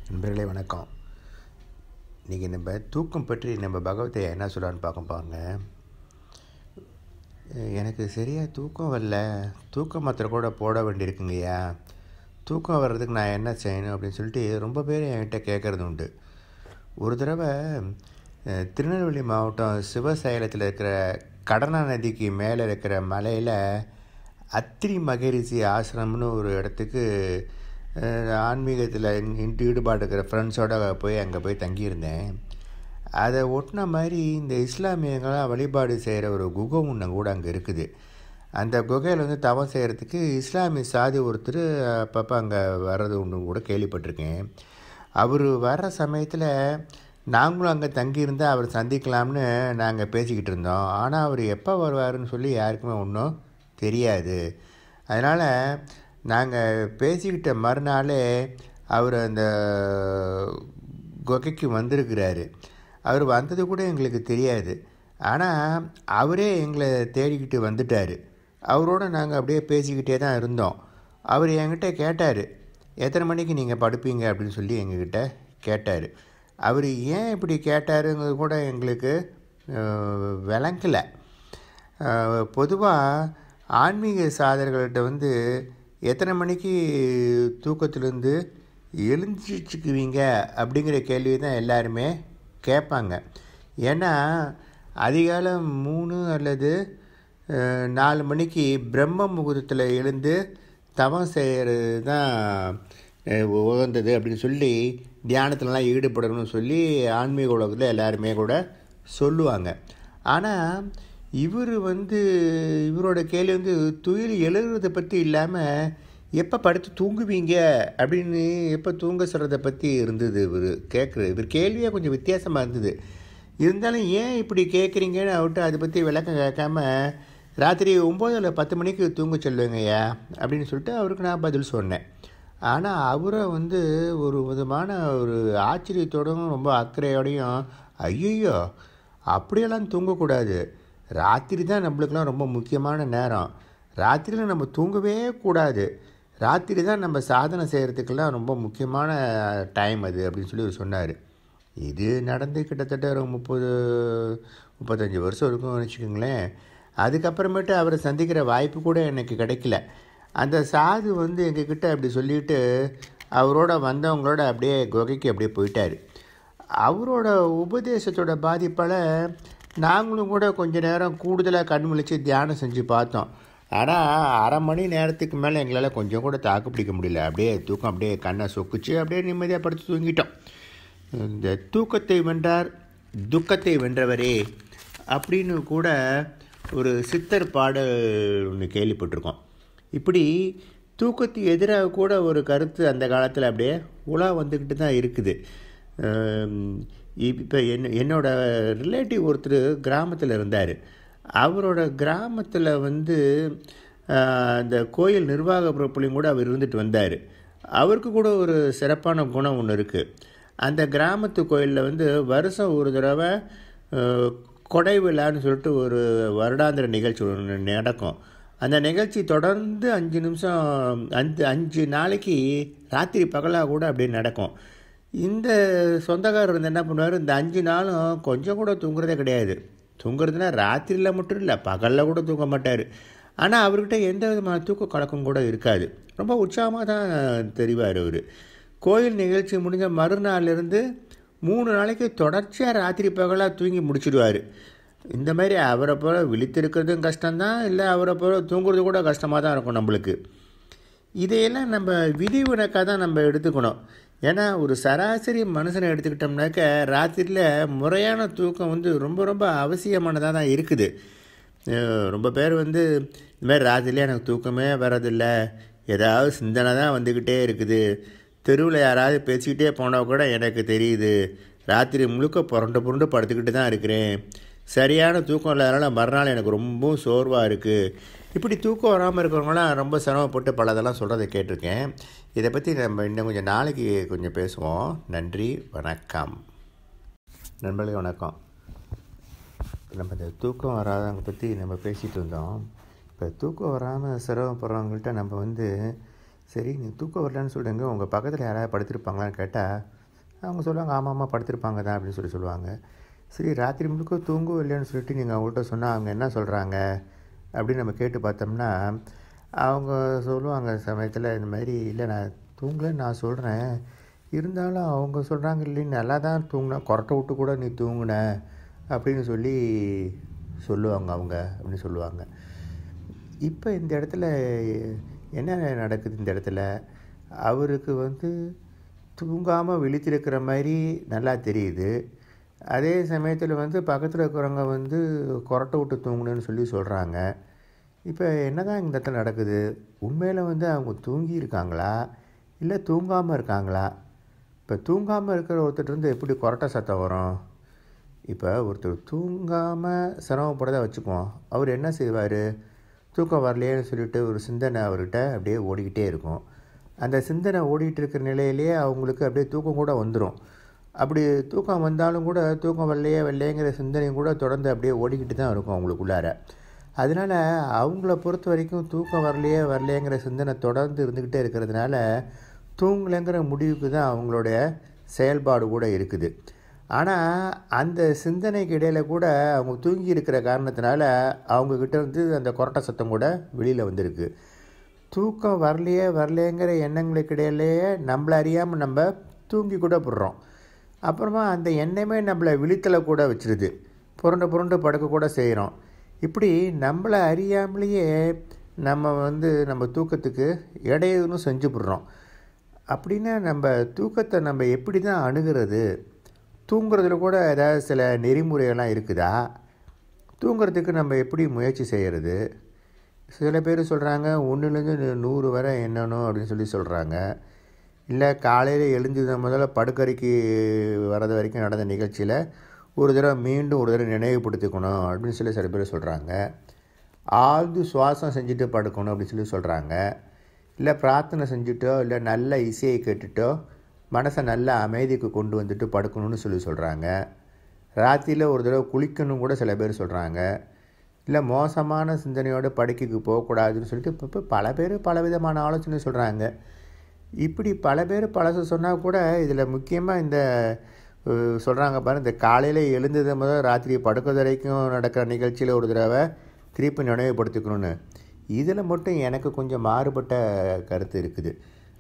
நண்பர்களே வணக்கம் இன்றைக்கி நம்ம தூக்கம் பற்றி நம்ம பகவத்தை என்ன சொல்கிறான்னு பார்க்க பாருங்க எனக்கு சரியாக தூக்கம் வரல தூக்க மாத்திரை கூட போட வேண்டியிருக்குங்கய்யா தூக்கம் வர்றதுக்கு நான் என்ன செய்யணும் அப்படின்னு சொல்லிட்டு ரொம்ப பேர் என்கிட்ட கேட்குறது உண்டு ஒரு தடவை அஹ், திருநெல்வேலி மாவட்டம் சிவசைலத்தில் இருக்கிற கடனா நதிக்கு மேலே இருக்கிற மலையில் அத்திரி மகரிஷி ஆசிரமம்னு ஒரு இடத்துக்கு அஹ், ஆன்மீகத்தில் இன்ட்டு ஈடுபாடு இருக்கிற ஃப்ரெண்ட்ஸோட போய் அங்கே போய் தங்கியிருந்தேன் அதை ஒட்டின மாதிரி இந்த இஸ்லாமியங்களாம் வழிபாடு செய்கிற ஒரு குகை ஒன்று கூட அங்கே இருக்குது அந்த குகையில் வந்து தவம் செய்கிறதுக்கு இஸ்லாமிய சாதி ஒருத்தர் அப்பப்போ அங்கே வர்றது ஒன்று கூட கேள்விப்பட்டிருக்கேன் அவர் வர்ற சமயத்தில் நாங்களும் அங்கே தங்கியிருந்தால் அவர் சந்திக்கலாம்னு நாங்கள் பேசிக்கிட்டு இருந்தோம் ஆனால் அவர் எப்போ வருவாருன்னு சொல்லி யாருக்குமே ஒன்றும் தெரியாது அதனால் நாங்கள் பேசிக்கிட்ட மறுநாளே அவர் அந்த குகைக்கு வந்திருக்கிறாரு அவர் வந்தது கூட எங்களுக்கு தெரியாது ஆனால் அவரே எங்களை தேடிக்கிட்டு வந்துட்டார் அவரோட நாங்கள் அப்படியே பேசிக்கிட்டே தான் இருந்தோம் அவர் என்கிட்ட கேட்டார் எத்தனை மணிக்கு நீங்கள் படுப்பீங்க அப்படின்னு சொல்லி எங்ககிட்ட கேட்டார் அவர் ஏன் இப்படி கேட்டாருங்கிறது கூட எங்களுக்கு அஹ், விளங்கலை பொதுவாக ஆன்மீக சாதகர்கள்ட்ட வந்து எத்தனை மணிக்கு தூக்கத்திலேருந்து எழுந்திரிச்சுக்குவீங்க அப்படிங்கிற கேள்வி தான் எல்லாருமே கேட்பாங்க ஏன்னா அதிகாலம் மூணு அல்லது அஹ், நாலு மணிக்கு பிரம்ம முகூர்த்தத்தில் எழுந்து தவம் செய்கிறது தான் அஹ், உகந்தது அப்படின்னு சொல்லி தியானத்துலலாம் ஈடுபடணும்னு சொல்லி ஆன்மீக உலகத்தில் எல்லாருமே கூட சொல்லுவாங்க ஆனால் இவர் வந்து இவரோட கேள்வி வந்து துயில் எழுகிறத பற்றி இல்லாமல் எப்போ படுத்து தூங்குவீங்க அப்படின்னு எப்போ தூங்க சொல்கிறத பற்றி இருந்தது இவர் கேட்குறது இவர் கேள்வியே கொஞ்சம் வித்தியாசமாக இருந்தது இருந்தாலும் ஏன் இப்படி கேட்குறீங்கன்னு அவர்கிட்ட அதை பற்றி விளக்கம் கேட்காம ராத்திரி ஒம்பது இல்லை பத்து மணிக்கு தூங்க சொல்லுவேங்கய்யா அப்படின்னு சொல்லிட்டு அவருக்கு நான் பதில் சொன்னேன் ஆனால் அவரை வந்து ஒரு விதமான ஒரு ஆச்சரியத்தோடும் ரொம்ப அக்கறையோடையும் ஐயோ அப்படியெல்லாம் தூங்கக்கூடாது ராத்திரி தான் நம்மளுக்கெல்லாம் ரொம்ப முக்கியமான நேரம் ராத்திரியில் நம்ம தூங்கவே கூடாது ராத்திரி தான் நம்ம சாதனை செய்கிறதுக்கெல்லாம் ரொம்ப முக்கியமான டைம் அது அப்படின்னு சொல்லி அவர் சொன்னார் இது நடந்து கிட்டத்தட்ட ஒரு முப்பது முப்பத்தஞ்சு வருஷம் இருக்கும்னு வச்சுக்கோங்களேன் அதுக்கப்புறமேட்டு அவரை சந்திக்கிற வாய்ப்பு கூட எனக்கு கிடைக்கல அந்த சாது வந்து எங்ககிட்ட அப்படி சொல்லிட்டு அவரோட வந்தவங்களோட அப்படியே குகைக்கு அப்படியே போயிட்டார் அவரோட உபதேசத்தோட பாதிப்பால் நாங்களும் கூட கொஞ்ச நேரம் கூடுதலாக கண் முழிச்சு தியானம் செஞ்சு பார்த்தோம் ஆனால் அரை மணி நேரத்துக்கு மேலே எங்களால் கொஞ்சம் கூட தாக்கு பிடிக்க முடியல அப்படியே தூக்கம் அப்படியே கண்ணை சொக்குச்சு அப்படியே நிம்மதியாக படுத்து தூங்கிட்டோம் இந்த தூக்கத்தை வென்றார் துக்கத்தை வென்றவரே அப்படின்னு கூட ஒரு சித்தர் பாடல் ஒன்று கேள்விப்பட்டிருக்கோம் இப்படி தூக்கத்துக்கு எதிராக கூட ஒரு கருத்து அந்த காலத்தில் அப்படியே உலா வந்துக்கிட்டு தான் இருக்குது இப்போ என்ன என்னோட ரிலேட்டிவ் ஒருத்தர் கிராமத்தில் இருந்தார் அவரோட கிராமத்தில் வந்து ஆஹ், அந்த கோயில் நிர்வாக பொறுப்புலையும் கூட அவர் இருந்துட்டு வந்தார் அவருக்கு கூட ஒரு சிறப்பான குணம் ஒன்று இருக்குது அந்த கிராமத்து கோயிலில் வந்து வருஷம் ஒரு தடவை ஆஹ், கொடை விழான்னு சொல்லிட்டு ஒரு வருடாந்திர நிகழ்ச்சி ஒன்று நடக்கும் அந்த நிகழ்ச்சி தொடர்ந்து அஞ்சு நிமிஷம் அஞ்சு அஞ்சு நாளைக்கு ராத்திரி பகலாக கூட அப்படியே நடக்கும் இந்த சொந்தக்காரர் வந்து என்ன பண்ணுவார் இந்த அஞ்சு நாளும் கொஞ்சம் கூட தூங்குறதே கிடையாது தூங்குறதுனா ராத்திரியில் மட்டும் இல்லை பகலில் கூட தூங்க மாட்டார் ஆனால் அவர்கிட்ட எந்த விதமான தூக்க கலக்கம் கூட இருக்காது ரொம்ப உற்சாகமாக தான் தெரிவார் அவர் கோயில் நிகழ்ச்சி முடிஞ்ச மறுநாள்லேருந்து மூணு நாளைக்கு தொடர்ச்சியாக ராத்திரி பகலாக தூங்கி முடிச்சிடுவார் இந்த மாதிரி அவரை போல விழித்திருக்கிறதும் கஷ்டம்தான் இல்லை அவரை போல தூங்குறது கூட கஷ்டமாக தான் இருக்கும் நம்மளுக்கு இதையெல்லாம் நம்ம விதிவிலக்காக தான் நம்ம எடுத்துக்கணும் ஏன்னா ஒரு சராசரி மனுஷனை எடுத்துக்கிட்டோம்னாக்க ராத்திரியில் முறையான தூக்கம் வந்து ரொம்ப ரொம்ப அவசியமானதாக தான் இருக்குது அஹ் ரொம்ப பேர் வந்து இந்த மாதிரி ராத்திரியில் எனக்கு தூக்கமே வரதில்ல ஏதாவது சிந்தனை தான் வந்துக்கிட்டே இருக்குது தெருவில் யாராவது பேசிக்கிட்டே போனால் கூட எனக்கு தெரியுது ராத்திரி முழுக்க புரண்டு புரண்டு படுத்துக்கிட்டு தான் இருக்கிறேன் சரியான தூக்கம் இல்லாதனால மறுநாள் எனக்கு ரொம்பவும் சோர்வாக இருக்குது இப்படி தூக்கம் வராமல் இருக்கிறவங்களாம் ரொம்ப சிரமப்பட்டு பலதெல்லாம் சொல்கிறத கேட்டிருக்கேன் இதை பற்றி நம்ம இன்னும் கொஞ்சம் நாளைக்கு கொஞ்சம் பேசுவோம் நன்றி வணக்கம் நண்பர்களே வணக்கம் நம்ம இந்த தூக்கம் வராதவங்க பற்றி நம்ம பேசிகிட்டு இருந்தோம் இப்போ தூக்கம் வராமல் சிரமப்படுறவங்கள்ட்ட நம்ம வந்து சரி நீ தூக்கம் வரலன்னு சொல்லுங்க உங்கள் பக்கத்தில் யாராவது படுத்திருப்பாங்களான்னு கேட்டால் அவங்க சொல்லுவாங்க ஆமாம் ஆமாம் படுத்திருப்பாங்க தான் அப்படின்னு சொல்லி சொல்லுவாங்க சரி ராத்திரி முழுக்க தூங்கவும் இல்லைன்னு சொல்லிட்டு நீங்கள் அவங்கள்ட்ட சொன்னால் அவங்க என்ன சொல்கிறாங்க அப்படின்னு நம்ம கேட்டு பார்த்தோம்னா அவங்க சொல்லுவாங்க சமயத்தில் இந்த மாதிரி இல்லை நான் தூங்கலன்னு நான் சொல்கிறேன் இருந்தாலும் அவங்க சொல்கிறாங்க இல்லை நல்லா தான் தூங்கின கொரட்டை விட்டு கூட நீ தூங்குன அப்படின்னு சொல்லி சொல்லுவாங்க அவங்க அப்படின்னு சொல்லுவாங்க இப்போ இந்த இடத்துல என்ன நடக்குது இந்த இடத்துல அவருக்கு வந்து தூங்காமல் விழித்திருக்கிற மாதிரி நல்லா தெரியுது அதே சமயத்தில் வந்து பக்கத்தில் இருக்கிறவங்க வந்து கொரட்டை விட்டு தூங்கணுன்னு சொல்லி சொல்கிறாங்க இப்போ என்ன தான் இந்த இடத்துல நடக்குது உண்மையில் வந்து அவங்க தூங்கி இருக்காங்களா இல்லை தூங்காமல் இருக்காங்களா இப்போ தூங்காமல் இருக்கிற ஒருத்தர்கிட்ட எப்படி கொரட்டை சத்தம் வரும் இப்போ ஒருத்தர் தூங்காமல் சிரமப்படதை வச்சுக்குவோம் அவர் என்ன செய்வார் தூக்கம் வரலையேன்னு சொல்லிட்டு ஒரு சிந்தனை அவர்கிட்ட அப்படியே ஓடிக்கிட்டே இருக்கும் அந்த சிந்தனை ஓடிக்கிட்டு இருக்கிற நிலையிலேயே அவங்களுக்கு அப்படியே தூக்கம் கூட வந்துடும் அப்படி தூக்கம் வந்தாலும் கூட தூக்கம் வரலையே வரலையேங்கிற சிந்தனையும் கூட தொடர்ந்து அப்படியே ஓடிக்கிட்டு தான் இருக்கும் அவங்களுக்குள்ளார அதனால் அவங்கள பொறுத்த வரைக்கும் தூக்கம் வரலையே வரலையேங்கிற சிந்தனை தொடர்ந்து இருந்துக்கிட்டே இருக்கிறதுனால தூங்கலைங்கிற முடிவுக்கு தான் அவங்களுடைய செயல்பாடு கூட இருக்குது ஆனால் அந்த சிந்தனைக்கு இடையில் கூட அவங்க தூங்கி இருக்கிற காரணத்தினால அவங்கக்கிட்ட இருந்து அந்த கொரட்டை சத்தம் கூட வெளியில் வந்திருக்கு தூக்கம் வரலையே வரலையேங்கிற எண்ணங்களுக்கு இடையிலேயே நம்மளை அறியாமல் நம்ம தூங்கி கூட போடுறோம் அப்புறமா அந்த எண்ணமே நம்மளை விழித்தலை கூட வச்சிருது புரண்டு புரண்டு படுக்க கூட செய்கிறோம் இப்படி நம்மளை அறியாமலேயே நம்ம வந்து நம்ம தூக்கத்துக்கு இடையூறுன்னு செஞ்சு போடுறோம் அப்படின்னா நம்ம தூக்கத்தை நம்ம எப்படி தான் அணுகிறது தூங்குறதுல கூட ஏதாவது சில நெறிமுறைகள்லாம் இருக்குதா தூங்குறதுக்கு நம்ம எப்படி முயற்சி செய்கிறது சில பேர் சொல்கிறாங்க ஒன்றுலேருந்து நூறு வரை எண்ணணும் அப்படின்னு சொல்லி சொல்கிறாங்க இல்லை காலையில் எழுந்தது முதல்ல படுக்கறைக்கு வரது வரைக்கும் நடந்த நிகழ்ச்சியில் ஒரு தடவை மீண்டும் ஒரு தடவை நினைவுபடுத்திக்கணும் அப்படின்னு சொல்லி சில பேர் சொல்கிறாங்க ஆழ்ந்து சுவாசம் செஞ்சுட்டு படுக்கணும் அப்படின்னு சொல்லி சொல்கிறாங்க இல்லை பிரார்த்தனை செஞ்சுட்டோ இல்லை நல்ல இசையை கேட்டுட்டோ மனசை நல்ல அமைதிக்கு கொண்டு வந்துட்டு படுக்கணும்னு சொல்லி சொல்கிறாங்க ராத்திரியில் ஒரு தடவை குளிக்கணும் கூட சில பேர் சொல்கிறாங்க இல்லை மோசமான சிந்தனையோடு படுக்கைக்கு போகக்கூடாதுன்னு சொல்லிட்டு இப்போ இப்போ பல பேர் பல விதமான ஆலோசனை சொல்கிறாங்க இப்படி பல பேர் பழசு சொன்னால் கூட இதில் முக்கியமாக இந்த சொல்கிறாங்க பாரு இந்த காலையில் எழுந்தது முதல் ராத்திரி படுக்கிறது வரைக்கும் நடக்கிற நிகழ்ச்சியில் ஒரு தடவை திருப்பி நினைவுபடுத்திக்கணும்னு இதில் மட்டும் எனக்கு கொஞ்சம் மாறுபட்ட கருத்து இருக்குது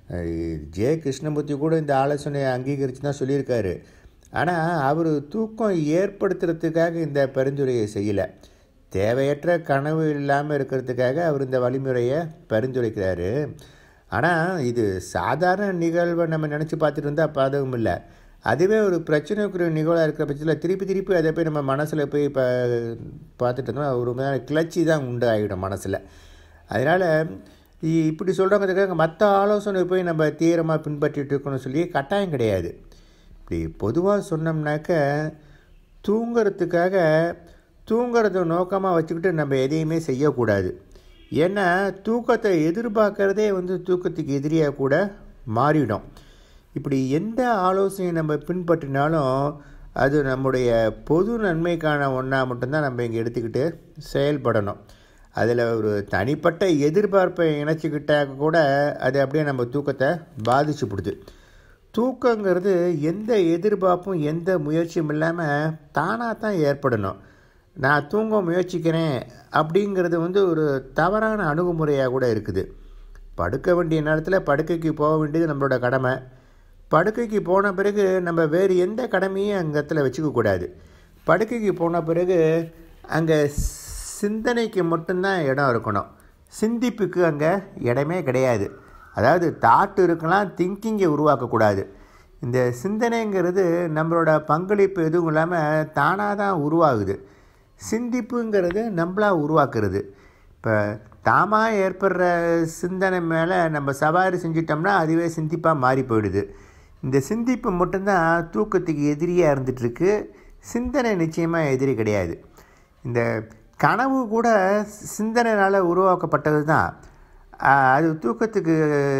ஜே கிருஷ்ணமூர்த்தி கூட இந்த ஆலோசனையை அங்கீகரித்து தான் சொல்லியிருக்காரு ஆனால் அவர் தூக்கம் ஏற்படுத்துறதுக்காக இந்த பரிந்துரையை செய்யலை தேவையற்ற கனவு இல்லாமல் இருக்கிறதுக்காக அவர் இந்த வழிமுறையை பரிந்துரைக்கிறாரு ஆனால் இது சாதாரண நிகழ்வை நம்ம நினச்சி பார்த்துட்டு இருந்தால் பாதகம் இல்லை அதுவே ஒரு பிரச்சனைக்குரிய நிகழ்வாக இருக்கிற பட்சத்தில் திருப்பி திருப்பி அதை போய் நம்ம மனசில் போய் இப்போ பார்த்துட்டு இருந்தோம் ஒரு மாதிரி கிளர்ச்சி தான் உண்டு ஆகிடும் மனசில் அதனால் இப்படி சொல்கிறவங்கிறதுக்காக மற்ற ஆலோசனை போய் நம்ம தீவிரமாக பின்பற்றிட்டு இருக்கணும்னு சொல்லி கட்டாயம் கிடையாது இப்படி பொதுவாக சொன்னோம்னாக்க தூங்கிறதுக்காக தூங்கிறத நோக்கமாக வச்சுக்கிட்டு நம்ம எதையுமே செய்யக்கூடாது ஏன்னா தூக்கத்தை எதிர்பார்க்குறதே வந்து தூக்கத்துக்கு எதிரியாக கூட மாறிடும் இப்படி எந்த ஆலோசனையை நம்ம பின்பற்றினாலும் அது நம்முடைய பொது நன்மைக்கான ஒன்றா மட்டும்தான் நம்ம இங்கே எடுத்துக்கிட்டு செயல்படணும் அதில் ஒரு தனிப்பட்ட எதிர்பார்ப்பை இணைச்சிக்கிட்டால் கூட அது அப்படியே நம்ம தூக்கத்தை பாதிச்சுப்படுது தூக்கங்கிறது எந்த எதிர்பார்ப்பும் எந்த முயற்சியும் இல்லாமல் தானாக தான் ஏற்படணும் நான் தூங்க முயற்சிக்கிறேன் அப்படிங்கிறது வந்து ஒரு தவறான அணுகுமுறையாக கூட இருக்குது படுக்க வேண்டிய நேரத்தில் படுக்கைக்கு போக வேண்டியது நம்மளோட கடமை படுக்கைக்கு போன பிறகு நம்ம வேறு எந்த கடமையும் அங்கே இடத்துல வச்சுக்கக்கூடாது படுக்கைக்கு போன பிறகு அங்கே சிந்தனைக்கு மட்டும்தான் இடம் இருக்கணும் சிந்திப்புக்கு அங்கே இடமே கிடையாது அதாவது தாட் இருக்கலாம் திங்கிங்கை உருவாக்கக்கூடாது இந்த சிந்தனைங்கிறது நம்மளோட பங்களிப்பு எதுவும் இல்லாமல் தானாக தான் உருவாகுது சிந்திப்புங்கிறது நம்மளாக உருவாக்குறது இப்போ தாமாக ஏற்படுற சிந்தனை மேலே நம்ம சவாரி செஞ்சிட்டோம்னா அதுவே சிந்திப்பாக மாறி போயிடுது இந்த சிந்திப்பு மட்டும்தான் தூக்கத்துக்கு எதிரியாக இருந்துகிட்ருக்கு சிந்தனை நிச்சயமாக எதிரி கிடையாது இந்த கனவு கூட சிந்தனைனால் உருவாக்கப்பட்டது தான் அது தூக்கத்துக்கு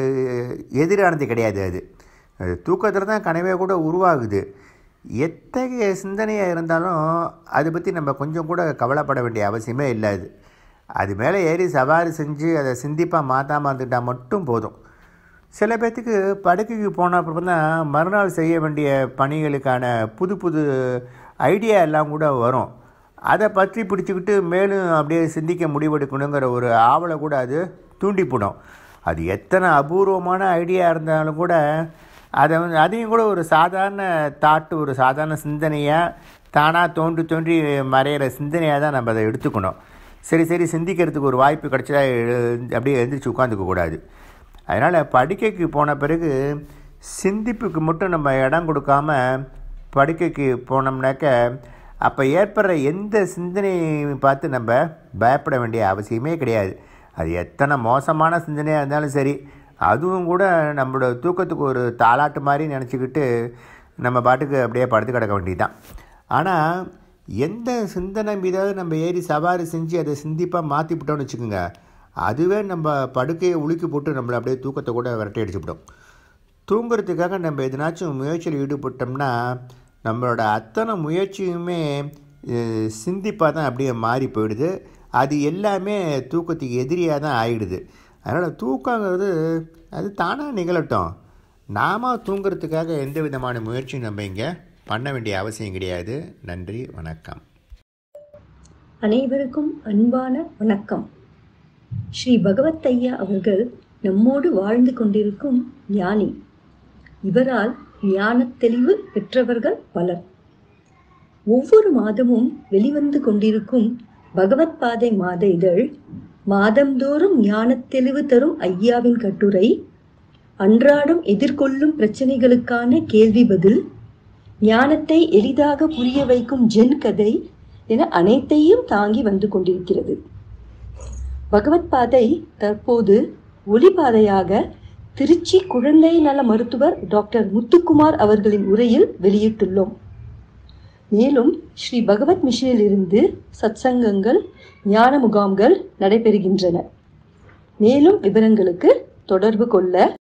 எதிரானது கிடையாது அது அது தூக்கத்தில் தான் கனவே கூட உருவாகுது எத்தகைய சிந்தனையாக இருந்தாலும் அதை பற்றி நம்ம கொஞ்சம் கூட கவலைப்பட வேண்டிய அவசியமே இல்லை அது அது மேலே ஏறி சவாரி செஞ்சு அதை சிந்திப்பாக மாற்றாமல் இருந்துட்டால் மட்டும் போதும் சில பேர்த்துக்கு படுக்கைக்கு போன அப்புறம் தான் மறுநாள் செய்ய வேண்டிய பணிகளுக்கான புது புது ஐடியா எல்லாம் கூட வரும் அதை பற்றி பிடிச்சிக்கிட்டு மேலும் அப்படியே சிந்திக்க முடிவெடுக்கணுங்கிற ஒரு ஆவலை கூட அது தூண்டிப்பிடும் அது எத்தனை அபூர்வமான ஐடியா இருந்தாலும் கூட அதை வந்து அதையும் கூட ஒரு சாதாரண தாட்டு ஒரு சாதாரண சிந்தனையாக தானாக தோன்றி தோன்றி மறையிற சிந்தனையாக தான் நம்ம அதை எடுத்துக்கணும் சரி சரி சிந்திக்கிறதுக்கு ஒரு வாய்ப்பு கிடச்சா எழு- அப்படியே எழுந்திரிச்சு உட்காந்துக்க கூடாது அதனால் படுக்கைக்கு போன பிறகு சிந்திப்புக்கு மட்டும் நம்ம இடம் கொடுக்காம படுக்கைக்கு போனோம்னாக்க அப்போ ஏற்படுற எந்த சிந்தனையை பார்த்து நம்ம பயப்பட வேண்டிய அவசியமே கிடையாது அது எத்தனை மோசமான சிந்தனையாக இருந்தாலும் சரி அதுவும் கூட நம்மளோட தூக்கத்துக்கு ஒரு தாலாட்டு மாதிரி நினச்சிக்கிட்டு நம்ம பாட்டுக்கு அப்படியே படுத்து கிடக்க வேண்டியதுதான் ஆனால் எந்த சிந்தனை மீதாவது நம்ம ஏறி சவாரி செஞ்சு அதை சிந்திப்பாக மாற்றிவிட்டோம்னு வச்சுக்கோங்க அதுவே நம்ம படுக்கையை உலுக்கி போட்டு நம்மளை அப்படியே தூக்கத்தை கூட விரட்டி அடிச்சுவிடும் தூங்குறதுக்காக நம்ம எதனாச்சும் முயற்சியில் ஈடுபட்டோம்னா நம்மளோட அத்தனை முயற்சியுமே சிந்திப்பாக தான் அப்படியே மாறி போயிடுது அது எல்லாமே தூக்கத்துக்கு எதிரியாக தான் ஆயிடுது அதனால் தூக்கங்கிறது அது தானாக நிகழட்டும் நாம தூங்குறதுக்காக எந்த விதமான முயற்சியும் நம்ம இங்கே பண்ண வேண்டிய அவசியம் கிடையாது நன்றி வணக்கம் அனைவருக்கும் அன்பான வணக்கம் ஸ்ரீ பகவத் ஐயா அவர்கள் நம்மோடு வாழ்ந்து கொண்டிருக்கும் ஞானி இவரால் ஞானத் தெளிவு பெற்றவர்கள் பலர் ஒவ்வொரு மாதமும் வெளிவந்து கொண்டிருக்கும் பகவத் பாதை மாத இதழ் மாதந்தோறும் ஞானத் தெளிவு தரும் ஐயாவின் கட்டுரை அன்றாடம் எதிர்கொள்ளும் பிரச்சனைகளுக்கான கேள்வி பதில் ஞானத்தை எளிதாக புரிய வைக்கும் ஜென் கதை என அனைத்தையும் தாங்கி வந்து கொண்டிருக்கிறது பகவத் பாதை தற்போது ஒளிபாதையாக திருச்சி குழந்தை நல மருத்துவர் டாக்டர் முத்துக்குமார் அவர்களின் உரையில் வெளியிட்டுள்ளோம் மேலும் ஸ்ரீ பகவத் மிஷனில் இருந்து சத்சங்கங்கள் ஞான முகாம்கள் நடைபெறுகின்றன மேலும் விவரங்களுக்கு தொடர்பு கொள்ள